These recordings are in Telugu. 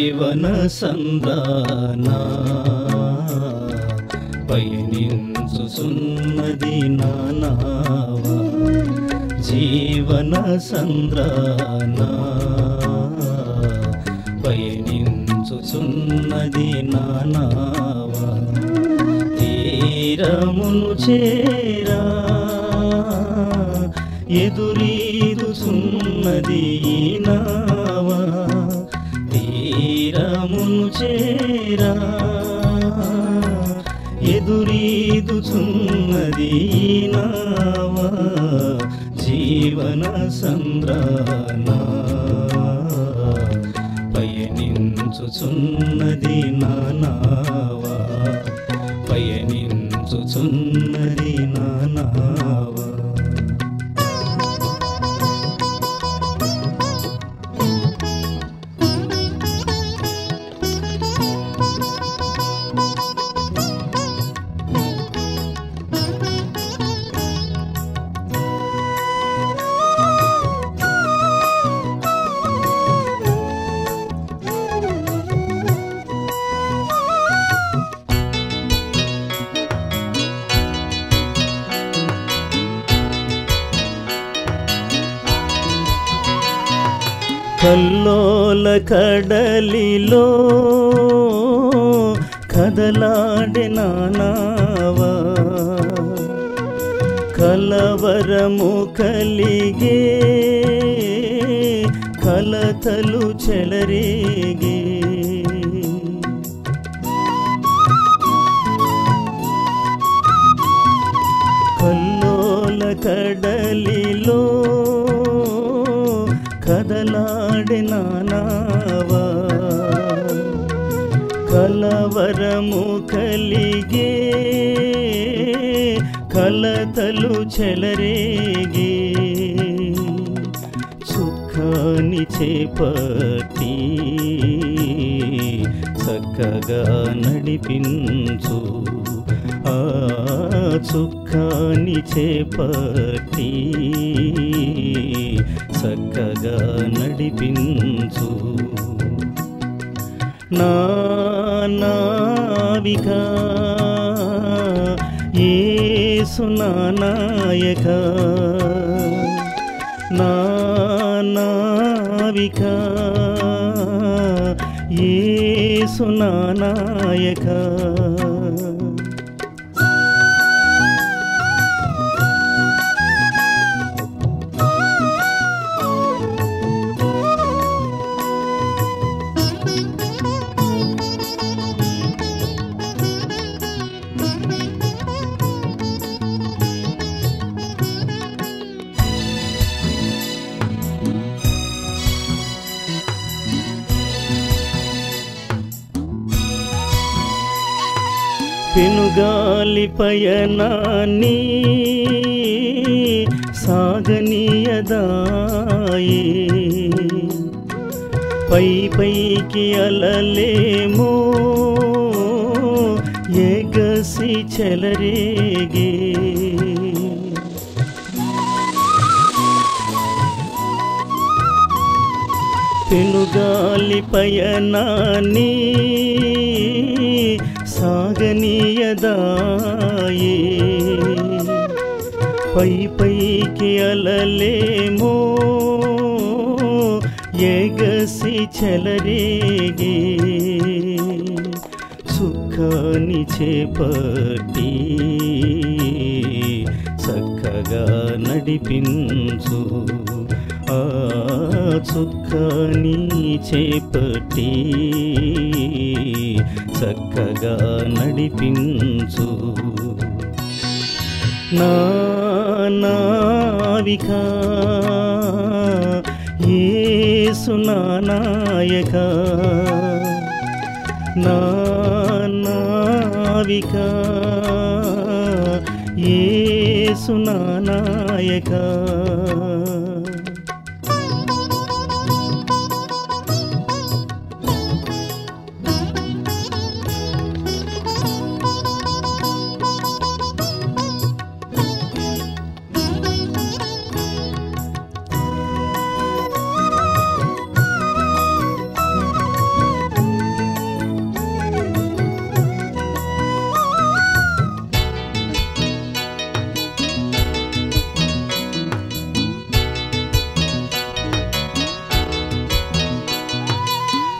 జీవన సంద్రానా పయనించుచున్నది నానావా జీవన సంద్రానా పయనించుచున్నది నానావా తీరమును చేరా ఎదురీదుచున్నది ఈ నావా తీరమును చేరా ఎదురీదుచున్నది ఈ నావా జీవన సంద్రానా పయనించుచున్నది నానావా పయనించుచున్నది నానావా కల్లోల కడలిలో కదలాడే నానావా కలవరము కలిగే కలతలు చెలరేగే కల్లోల కడలిలో కదలాడే నానావా కలవరము కలిగే కలతలు చెలరేగే సుఖాన్ని చేపట్టి చక్కగా నడిపించు ఆ సుఖాన్ని చేపట్టి చక్కగా నడిపించు నా నావిక ఏసు నా నాయక నా నావిక ఏసు నా నాయక పెనుగాలి పయనాన్ని సాగనీయదాయే పై పైకి అలలేమో ఎగసి చెలరేగే పెనుగాలి పయనాన్ని సాగనీయదాయే పై పైకి అలలేమో ఎగసి చెలరేగే సుఖాన్ని చేపట్టి చక్కగా నడిపించు ఆ చుక్కని చేపట్టి చక్కగా నడిపించు నా నావిక ఏసు నా నాయక నా నావిక ఏసు నా నాయక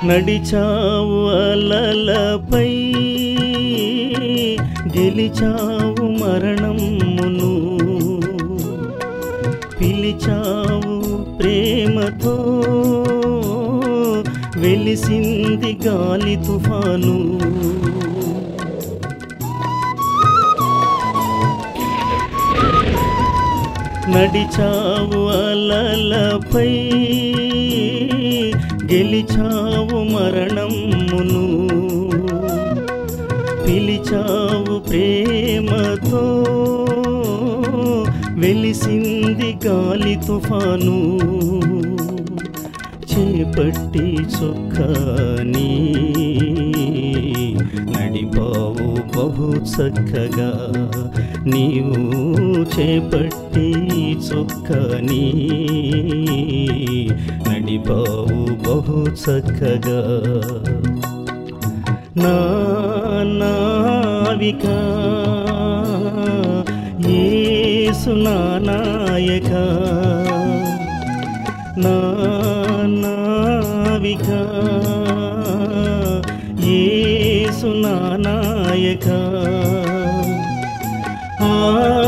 నడిచావు అలలపై గెలిచావు మరణమును పిలిచావు ప్రేమతో వెలిసింది గాలి తుఫాను నడిచావు అలలపై గెలిచావు మరణమును పిలిచావు ప్రేమతో వెలిసింది గాలి తుఫాను చేపట్టి చొక్కాని నడిపావు బహు చక్కగా నీవు చేపట్టి చొక్కాని నడిపావు బహు చక్కగా నా నావిక యేసు నా నాయక నా నావిక యేసు నా నాయక ఆ